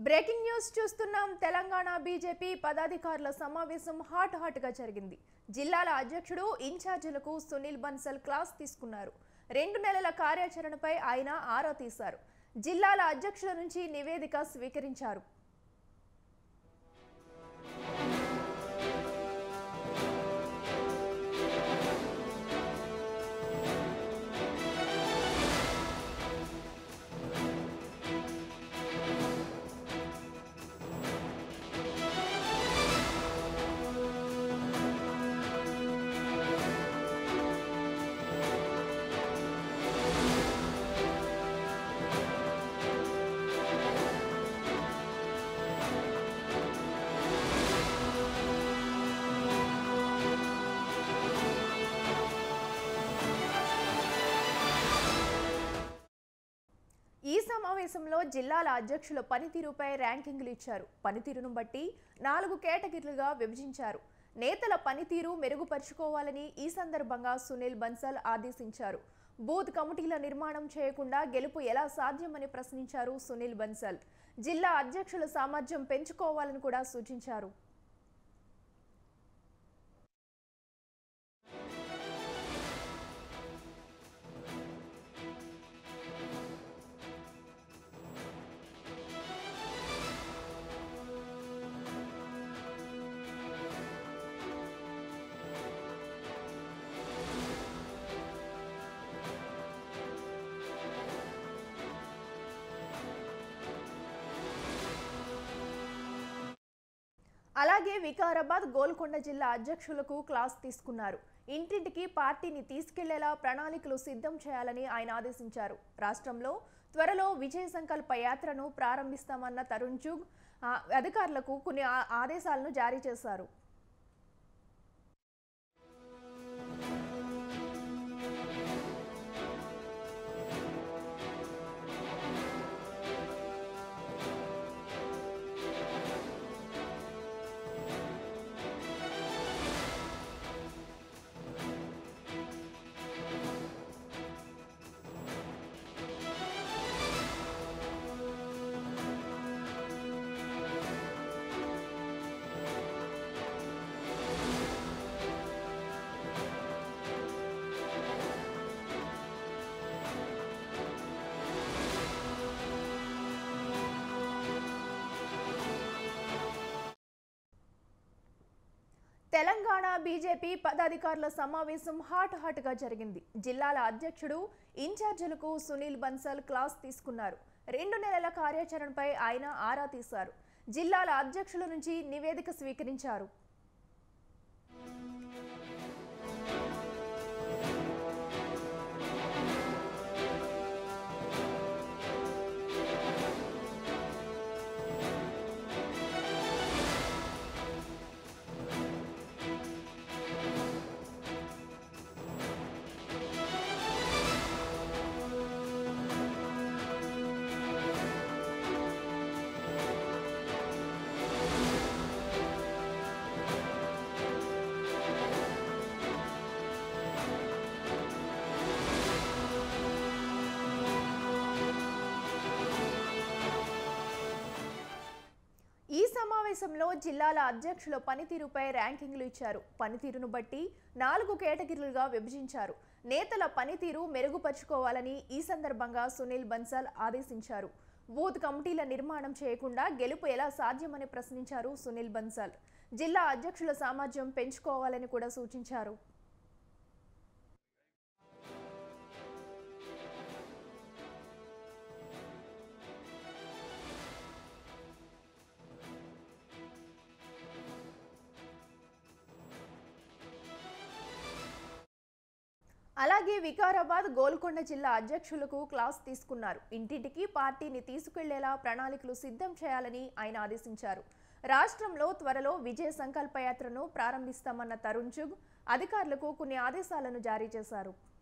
breaking news చూస్తున్నాం Telangana BJP పదాధికారుల సమావేశం hot hot గా జరిగింది జిల్లాల అధ్యక్షుడు ఇన్ఛార్జీలకు సునీల్ బన్సల్ క్లాస్ తీసుకున్నారు రెండు నెలల కార్యాచరణపై ఆయన ఆరా తీశారు జిల్లాల అధ్యక్షుల నుంచి నివేదిక స్వీకరించారు ఈ సమావేశంలో జిల్లాల అధ్యక్షుల పనితీరుపై ర్యాంకింగ్లు ఇచ్చారు పనితీరును బట్టి నాలుగు కేటగిరీలుగా విభజించారు నేతల పనితీరు మెరుగుపరుచుకోవాలని ఈ సందర్భంగా సునీల్ బన్సల్ ఆదేశించారు బూత్ కమిటీల నిర్మాణం చేయకుండా గెలుపు ఎలా సాధ్యమని ప్రశ్నించారు సునీల్ బన్సల్ జిల్లా అధ్యక్షుల సామర్థ్యం పెంచుకోవాలని కూడా సూచించారు అలాగే వికారాబాద్ గోల్కొండ జిల్లా అధ్యక్షులకు క్లాస్ తీసుకున్నారు ఇంటింటికి పార్టీని తీసుకెళ్లేలా ప్రణాళికలు సిద్ధం చేయాలని ఆయన ఆదేశించారు రాష్ట్రంలో త్వరలో విజయ సంకల్ప యాత్రను ప్రారంభిస్తామన్న తరుణ్ జుగ్ ఆ, అధికారులకు కొన్ని ఆ- ఆదేశాలను జారీ చేశారు తెలంగాణ బీజేపీ పదాధికారుల సమావేశం హాట్ హాట్ గా జరిగింది జిల్లాల అధ్యక్షుడు ఇన్ఛార్జీలకు సునీల్ బన్సల్ క్లాస్ తీసుకున్నారు రెండు నెలల కార్యాచరణపై ఆయన ఆరా తీశారు జిల్లాల అధ్యక్షుల నుంచి నివేదిక స్వీకరించారు ఈ సమావేశంలో జిల్లాల అధ్యక్షుల పనితీరుపై ర్యాంకింగ్లు ఇచ్చారు పనితీరును బట్టి నాలుగు కేటగిరీలుగా విభజించారు నేతల పనితీరు మెరుగుపరుచుకోవాలని ఈ సందర్భంగా సునీల్ బన్సల్ ఆదేశించారు బూత్ కమిటీల నిర్మాణం చేయకుండా గెలుపు ఎలా సాధ్యమని ప్రశ్నించారు సునీల్ బన్సల్ జిల్లా అధ్యక్షుల సామర్థ్యం పెంచుకోవాలని కూడా సూచించారు అలాగే వికారాబాద్ గోల్కొండ జిల్లా అధ్యక్షులకు క్లాస్ తీసుకున్నారు ఇంటింటికి పార్టీని తీసుకెళ్లేలా ప్రణాళికలు సిద్ధం చేయాలని ఆయన ఆదేశించారు రాష్ట్రంలో త్వరలో విజయ సంకల్ప యాత్రను ప్రారంభిస్తామన్న తరుణ్ జుగ్ అధికారులకు కొన్ని ఆదేశాలను జారీ చేశారు